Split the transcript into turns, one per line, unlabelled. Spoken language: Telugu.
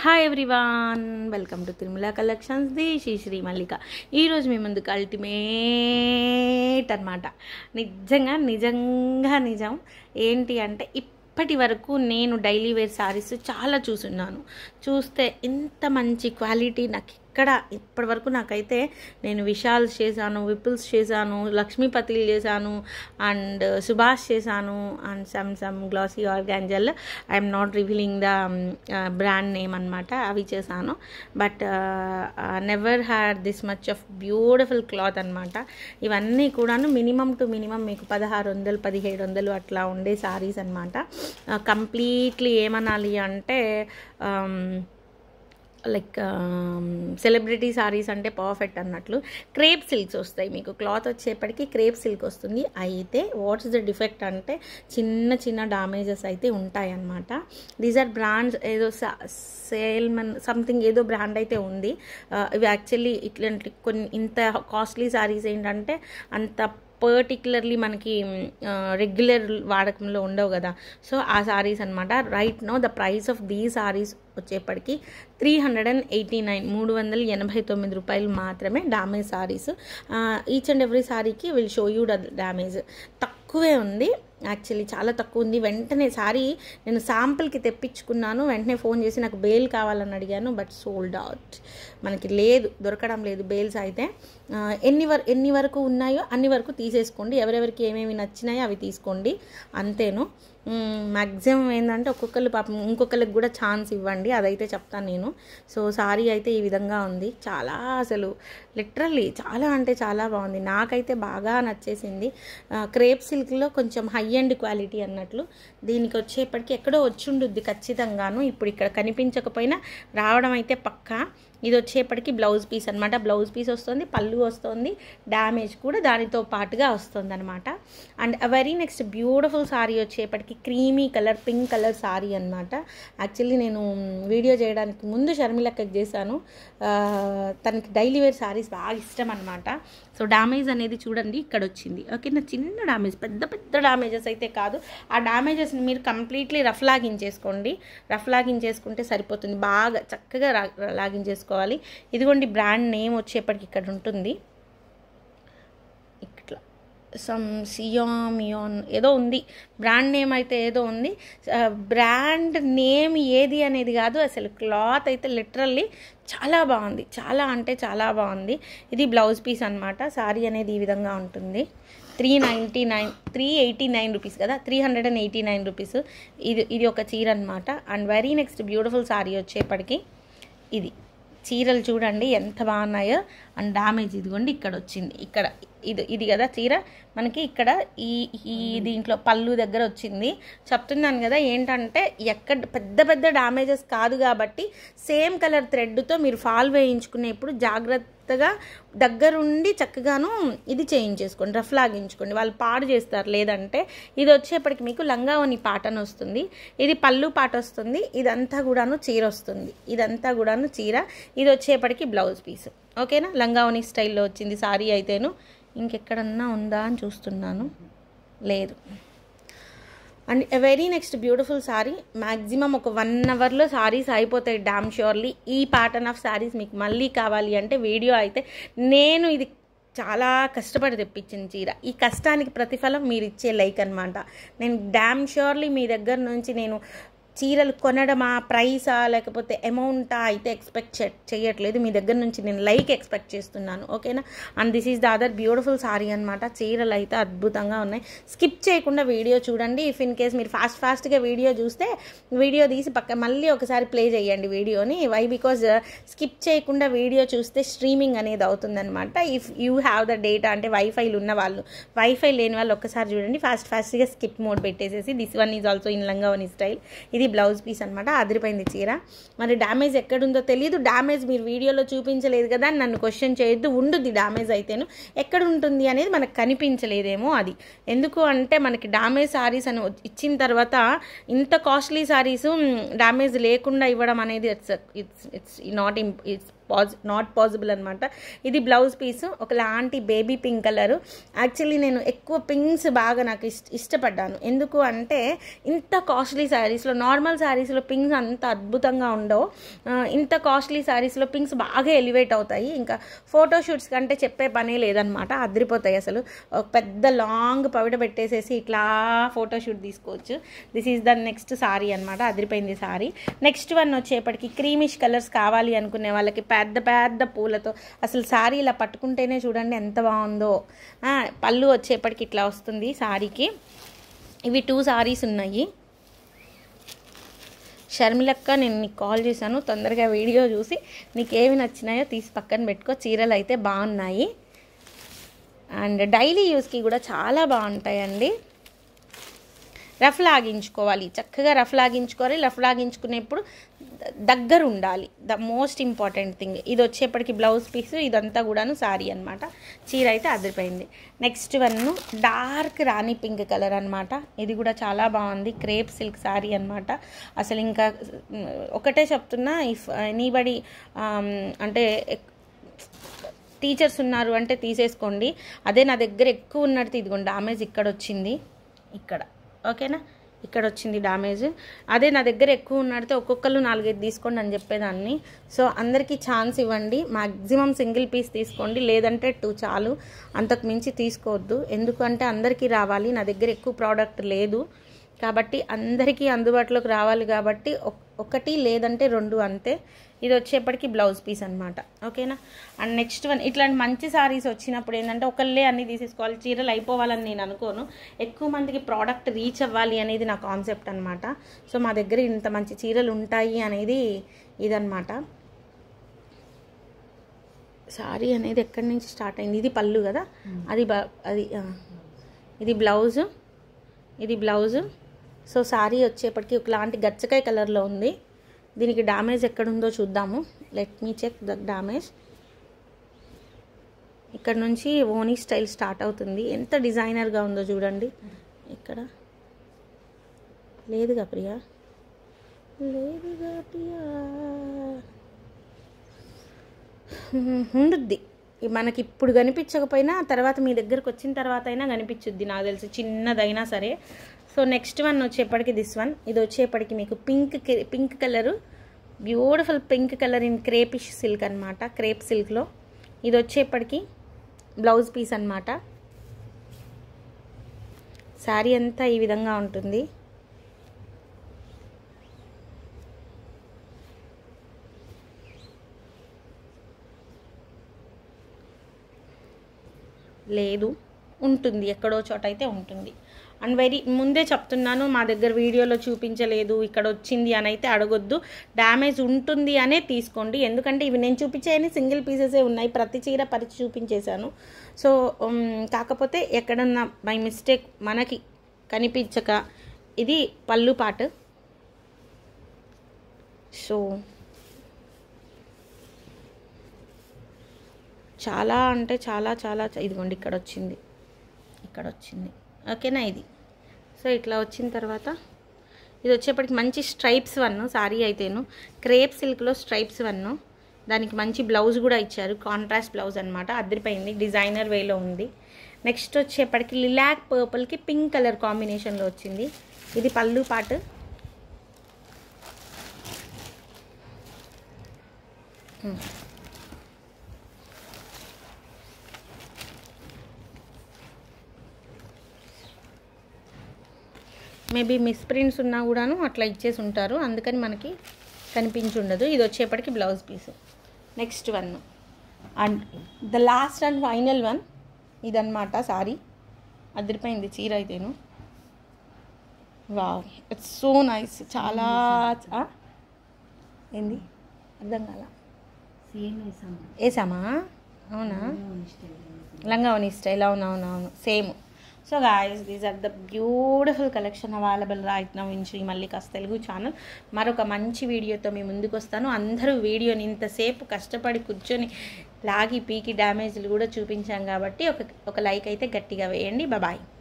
Hi everyone welcome to Tirumala collections the Sri Sri Mallika ఈరోజు మీ ముందుకు అల్టిమేట్ అనమాట నిజంగా నిజంగా నిజం ఏంటి అంటే ఇప్పటి వరకు నేను డైలీ వేర్ శారీస్ చాలా చూసున్నాను చూస్తే ఇంత మంచి క్వాలిటీ నాకు ఇక్కడ ఇప్పటి వరకు నాకైతే నేను విశాల్స్ చేశాను విపుల్స్ చేశాను లక్ష్మీపతిలు చేశాను అండ్ సుభాష్ చేశాను and some some glossy organza I'm not revealing the brand name అనమాట అవి చేశాను but never had this much of beautiful cloth అనమాట ఇవన్నీ కూడాను మినిమం టు మినిమం మీకు పదహారు వందలు పదిహేడు వందలు అట్లా ఉండే సారీస్ అనమాట కంప్లీట్లీ ఏమనాలి అంటే లైక్ సెలబ్రిటీ సారీస్ అంటే పర్ఫెక్ట్ అన్నట్లు క్రేప్ సిల్క్స్ వస్తాయి మీకు క్లాత్ వచ్చేప్పటికి క్రేప్ సిల్క్ వస్తుంది అయితే వాట్స్ ద డిఫెక్ట్ అంటే చిన్న చిన్న డామేజెస్ అయితే ఉంటాయన్నమాట దీస్ ఆర్ బ్రాండ్స్ ఏదో సేల్మన్ సంథింగ్ ఏదో బ్రాండ్ అయితే ఉంది ఇవి యాక్చువల్లీ ఇట్లాంటి కొన్ని ఇంత కాస్ట్లీ సారీస్ ఏంటంటే అంత పర్టికులర్లీ మనకి రెగ్యులర్ వాడకంలో ఉండవు కదా సో ఆ సారీస్ అనమాట right no the price of the saris వచ్చేప్పటికి three hundred and eighty nine మూడు వందల ఎనభై తొమ్మిది రూపాయలు మాత్రమే damage saris each and every సారీకి will show you the damage తక్కువే ఉంది యాక్చువల్లీ చాలా తక్కువ ఉంది వెంటనే సారీ నేను శాంపుల్కి తెప్పించుకున్నాను వెంటనే ఫోన్ చేసి నాకు బేల్ కావాలని అడిగాను బట్ సోల్డ్ అవుట్ మనకి లేదు దొరకడం లేదు బేల్స్ అయితే ఎన్ని వర ఎన్ని వరకు ఉన్నాయో అన్ని వరకు తీసేసుకోండి ఎవరెవరికి ఏమేమి నచ్చినాయో అవి తీసుకోండి అంతేను మ్యాక్సిమం ఏంటంటే ఒక్కొక్కరు పాపం ఇంకొకరికి కూడా ఛాన్స్ ఇవ్వండి అదైతే చెప్తాను నేను సో సారీ అయితే ఈ విధంగా ఉంది చాలా అసలు లిటరల్లీ చాలా అంటే చాలా బాగుంది నాకైతే బాగా నచ్చేసింది క్రేప్ సిల్క్లో కొంచెం హై అండ్ క్వాలిటీ అన్నట్లు దీనికి వచ్చేప్పటికి ఎక్కడో వచ్చి ఉండుద్ది ఖచ్చితంగాను ఇప్పుడు ఇక్కడ కనిపించకపోయినా రావడం అయితే పక్కా ఇది వచ్చేప్పటికి బ్లౌజ్ పీస్ అనమాట బ్లౌజ్ పీస్ వస్తుంది పళ్ళు వస్తుంది డ్యామేజ్ కూడా దానితో పాటుగా వస్తుంది అనమాట and very next beautiful sari వచ్చేప్పటికి creamy colour pink colour sari అనమాట యాక్చువల్లీ నేను వీడియో చేయడానికి ముందు షర్మిలక్కకి చేశాను తనకి డైలీ వేర్ సారీస్ బాగా ఇష్టం అనమాట సో డ్యామేజ్ అనేది చూడండి ఇక్కడ వచ్చింది ఓకేనా చిన్న డ్యామేజ్ పెద్ద పెద్ద డ్యామేజెస్ అయితే కాదు ఆ డ్యామేజెస్ని మీరు కంప్లీట్లీ రఫ్ లాగిన్ చేసుకోండి రఫ్ లాగిన్ చేసుకుంటే సరిపోతుంది బాగా చక్కగా లాగిన్ చేసుకోవాలి ఇదిగోండి బ్రాండ్ నేమ్ వచ్చేప్పటికి ఇక్కడ ఉంటుంది ఇట్లా సమ్ సియోమియోన్ ఏదో ఉంది బ్రాండ్ నేమ్ అయితే ఏదో ఉంది బ్రాండ్ నేమ్ ఏది అనేది కాదు అసలు క్లాత్ అయితే లిటరల్లీ చాలా బాగుంది చాలా అంటే చాలా బాగుంది ఇది బ్లౌజ్ పీస్ అనమాట సారీ అనేది ఈ విధంగా ఉంటుంది three ninety nine three eighty nine rupees కదా three hundred and eighty nine rupees ఇది ఇది ఒక చీర అనమాట and very next beautiful sari వచ్చేప్పటికి ఇది చీరలు చూడండి ఎంత బాగున్నాయో అండ్ డామేజ్ ఇదిగోండి ఇక్కడ వచ్చింది ఇక్కడ ఇది ఇది కదా చీర మనకి ఇక్కడ ఈ ఈ దీంట్లో పళ్ళు దగ్గర వచ్చింది చెప్తున్నాను కదా ఏంటంటే ఎక్కడ పెద్ద పెద్ద డామేజెస్ కాదు కాబట్టి సేమ్ కలర్ థ్రెడ్తో మీరు ఫాల్ వేయించుకునేప్పుడు జాగ్రత్తగా దగ్గరుండి చక్కగాను ఇది చేయించేసుకోండి రఫ్ లాగించుకోండి వాళ్ళు పాడు చేస్తారు లేదంటే ఇది వచ్చేప్పటికి మీకు లంగావని పాటను వస్తుంది ఇది పళ్ళు పాట వస్తుంది ఇదంతా కూడాను చీర వస్తుంది ఇదంతా కూడాను చీర ఇది వచ్చేప్పటికి బ్లౌజ్ పీస్ ఓకేనా లంగావని స్టైల్లో వచ్చింది సారీ అయితేను ఇంకెక్కడన్నా ఉందా అని చూస్తున్నాను లేదు and very next beautiful sari maximum ఒక వన్ అవర్లో సారీస్ అయిపోతాయి డామ్ ష్యూర్లీ ఈ ప్యాటర్న్ ఆఫ్ సారీస్ మీకు మళ్ళీ కావాలి అంటే వీడియో అయితే నేను ఇది చాలా కష్టపడి తెప్పించిన చీర ఈ కష్టానికి ప్రతిఫలం మీరు ఇచ్చే లైక్ అనమాట నేను డామ్ ష్యూర్లీ మీ దగ్గర నుంచి నేను చీరలు కొనడమా ప్రైసా లేకపోతే అమౌంటా అయితే ఎక్స్పెక్ట్ చేయట్లేదు మీ దగ్గర నుంచి నేను లైక్ ఎక్స్పెక్ట్ చేస్తున్నాను ఓకేనా and this is the other beautiful sari అనమాట చీరలు అయితే అద్భుతంగా ఉన్నాయి స్కిప్ చేయకుండా వీడియో చూడండి ఇఫ్ ఇన్ కేస్ మీరు ఫాస్ట్ ఫాస్ట్గా వీడియో చూస్తే వీడియో తీసి పక్క మళ్ళీ ఒకసారి ప్లే చేయండి వీడియోని వై బికాజ్ స్కిప్ చేయకుండా వీడియో చూస్తే స్ట్రీమింగ్ అనేది అవుతుందన్నమాట if you have the data అంటే వైఫైలు ఉన్న వాళ్ళు వైఫై లేని వాళ్ళు ఒక్కసారి చూడండి ఫాస్ట్ ఫాస్ట్గా స్కిప్ మోడ్ పెట్టేసేసి this one is also in లంగావని స్టైల్ ఇది ఇది బ్లౌజ్ పీస్ అనమాట అదిరిపోయింది చీర మరి డ్యామేజ్ ఎక్కడుందో తెలియదు డ్యామేజ్ మీరు వీడియోలో చూపించలేదు కదా అని నన్ను క్వశ్చన్ చేయొద్దు ఉండుద్ది డ్యామేజ్ అయితేను ఎక్కడ ఉంటుంది అనేది మనకు కనిపించలేదేమో అది ఎందుకు అంటే మనకి డ్యామేజ్ సారీస్ అని ఇచ్చిన తర్వాత ఇంత కాస్ట్లీ సారీస్ డ్యామేజ్ లేకుండా ఇవ్వడం అనేది it's it's it's not it's పాజ్ నాట్ పాసిబుల్ అనమాట ఇది బ్లౌజ్ పీస్ ఒకలాంటి బేబీ పింక్ కలర్ యాక్చువల్లీ నేను ఎక్కువ పింక్స్ బాగా నాకు ఇష్ట ఇష్టపడ్డాను ఎందుకు అంటే ఇంత కాస్ట్లీ శారీస్లో నార్మల్ శారీస్లో పింక్స్ అంత అద్భుతంగా ఉండవు ఆ, ఇంత కాస్ట్లీ శారీస్లో పింక్స్ బాగా ఎలివేట్ అవుతాయి ఇంకా ఫోటోషూట్స్ కంటే చెప్పే పనే లేదనమాట అదిరిపోతాయి అసలు ఒక పెద్ద లాంగ్ పవిడ పెట్టేసేసి ఇట్లా ఫోటోషూట్ తీసుకోవచ్చు this is the next sari అనమాట అదిరిపోయింది సారీ నెక్స్ట్ వన్ వచ్చేపటికి క్రీమిష్ కలర్స్ కావాలి అనుకునే వాళ్ళకి పెద్ద పెద్ద పూలతో అసలు సారీ ఇలా పట్టుకుంటేనే చూడండి ఎంత బాగుందో ఆ, పళ్ళు వచ్చేపటికి ఇట్లా వస్తుంది సారీకి ఇవి టూ సారీస్ ఉన్నాయి షర్మిలక్క నేను నీకు కాల్ చేశాను తొందరగా వీడియో చూసి నీకు ఏమి నచ్చినాయో తీసి పక్కన పెట్టుకో చీరలు అయితే బాగున్నాయి అండ్ డైలీ యూస్కి కూడా చాలా బాగుంటాయండి రఫ్ లాగించుకోవాలి చక్కగా రఫ్ లాగించుకోవాలి రఫ్ లాగించుకునేప్పుడు ద- దగ్గర ఉండాలి ద మోస్ట్ ఇంపార్టెంట్ థింగ్ ఇది వచ్చేప్పటికి బ్లౌజ్ పీస్ ఇదంతా కూడాను సారీ అనమాట చీర అయితే అదిరిపోయింది next one dark rani pink colour అనమాట ఇది కూడా చాలా బాగుంది క్రేప్ సిల్క్ సారీ అనమాట అసలు ఇంకా మ్, ఒకటే చెప్తున్నా ఇఫ్ ఎనీబడి అంటే ఎక్- టీచర్స్ ఉన్నారు అంటే తీసేసుకోండి అదే నా దగ్గర ఎక్కువ ఉన్నట్టు ఇదిగోండి డామేజ్ ఇక్కడ వచ్చింది ఇక్కడ ఓకేనా ఇక్కడ వచ్చింది డామేజ్ అదే నా దగ్గర ఎక్కువ ఉన్నడితే ఒక్కొక్కరు నాలుగైదు తీసుకోండి అని చెప్పేదాన్ని సో అందరికీ ఛాన్స్ ఇవ్వండి మ్యాక్సిమం సింగిల్ పీస్ తీసుకోండి లేదంటే టూ చాలు అంతకు మించి తీసుకోవద్దు ఎందుకంటే అందరికీ రావాలి నా దగ్గర ఎక్కువ ప్రోడక్ట్ లేదు కాబట్టి అందరికీ అందుబాటులోకి రావాలి కాబట్టి ఒక్- ఒకటి లేదంటే రెండు అంతే ఇది వచ్చేప్పటికి బ్లౌజ్ పీస్ అనమాట ఓకేనా అండ్ నెక్స్ట్ వన్ ఇట్లాంటి మంచి సారీస్ వచ్చినప్పుడు ఏంటంటే ఒకళ్ళే అన్ని తీసేసుకోవాలి చీరలు అయిపోవాలని నేను అనుకోను ఎక్కువ మందికి ప్రోడక్ట్ రీచ్ అవ్వాలి అనేది నా కాన్సెప్ట్ అనమాట సో మా దగ్గర ఇంత మంచి చీరలు ఉంటాయి అనేది ఇదనమాట సారీ అనేది ఎక్కడి నుంచి స్టార్ట్ అయింది ఇది పళ్ళు కదా అది బ- అది ఆ. ఇది బ్లౌజ్ ఇది బ్లౌజ్ సో సారీ వచ్చేప్పటికి ఒకలాంటి గచ్చకాయ కలర్లో ఉంది దీనికి డ్యామేజ్ ఎక్కడుందో చూద్దాము let me check the damage ఇక్కడ నుంచి ఓనీ స్టైల్ స్టార్ట్ అవుతుంది ఎంత డిజైనర్గా ఉందో చూడండి ఇక్కడ లేదుగా ప్రియా లేదుగా ప్రియా ఉండుద్ది ఈ మనకి ఇప్పుడు కనిపించకపోయినా తర్వాత మీ దగ్గరకు వచ్చిన తర్వాత అయినా కనిపించుద్ది నాకు తెలిసి చిన్నదైనా సరే సో నెక్స్ట్ వన్ వచ్చేప్పటికి దిస్ వన్ ఇది వచ్చేప్పటికి మీకు pink pink colour beautiful pink colour in crepish silk అనమాట క్రేప్ సిల్క్లో ఇది వచ్చేప్పటికి బ్లౌజ్ పీస్ అనమాట శారీ అంతా ఈ విధంగా ఉంటుంది లేదు ఉంటుంది ఎక్కడో చోట అయితే ఉంటుంది అండ్ వెరీ ముందే చెప్తున్నాను మా దగ్గర వీడియోలో చూపించలేదు ఇక్కడ వచ్చింది అని అయితే అడగొద్దు డ్యామేజ్ ఉంటుంది అనే తీసుకోండి ఎందుకంటే ఇవి నేను చూపించేయని సింగిల్ పీసెసే ఉన్నాయి ప్రతి చీర పరిచి చూపించేశాను సో ఉమ్, కాకపోతే ఎక్కడన్నా బై మిస్టేక్ మనకి కనిపించక ఇది పళ్ళు పాటు సో చాలా అంటే చాలా చాలా చ- ఇదిగోండి ఇక్కడ వచ్చింది ఇక్కడ వచ్చింది ఓకేనా ఇది సో ఇట్లా వచ్చిన తర్వాత ఇది వచ్చేప్పటికి మంచి స్ట్రైప్స్ వన్ సారీ అయితేను క్రేప్ సిల్క్లో స్ట్రైప్స్ వన్ దానికి మంచి బ్లౌజ్ కూడా ఇచ్చారు కాంట్రాస్ట్ బ్లౌజ్ అనమాట అదిరిపోయింది డిజైనర్ వేలో ఉంది నెక్స్ట్ వచ్చేప్పటికి లిలాక్ పర్పుల్కి పింక్ కలర్ కాంబినేషన్లో వచ్చింది ఇది పళ్ళు పాటు హ్మ్. మేబీ మిస్ప్రింట్స్ ఉన్నా కూడాను అట్లా ఇచ్చేసి ఉంటారు అందుకని మనకి కనిపించి ఉండదు ఇది వచ్చేప్పటికి blouse piece next one and the last and final one ఇదన్నమాట సారీ అదిరిపోయింది చీర అయితేను వావ్ ఇట్స్ సో నైస్ చాలా ఆ? ఏంది అర్థం కాల
సేమ్ వేసాము
వేసామా అవునా లంగావని స్టైల్ అవునవునవును same so guys these are the beautiful collection available right now in Sri Mallika's Telugu channel మరొక మంచి వీడియోతో మీ ముందుకు వస్తాను అందరూ వీడియోని ఇంతసేపు కష్టపడి కూర్చొని లాగి పీకి డ్యామేజ్లు కూడా చూపించాం కాబట్టి ఒక ఒక లైక్ అయితే గట్టిగా వేయండి బాయ్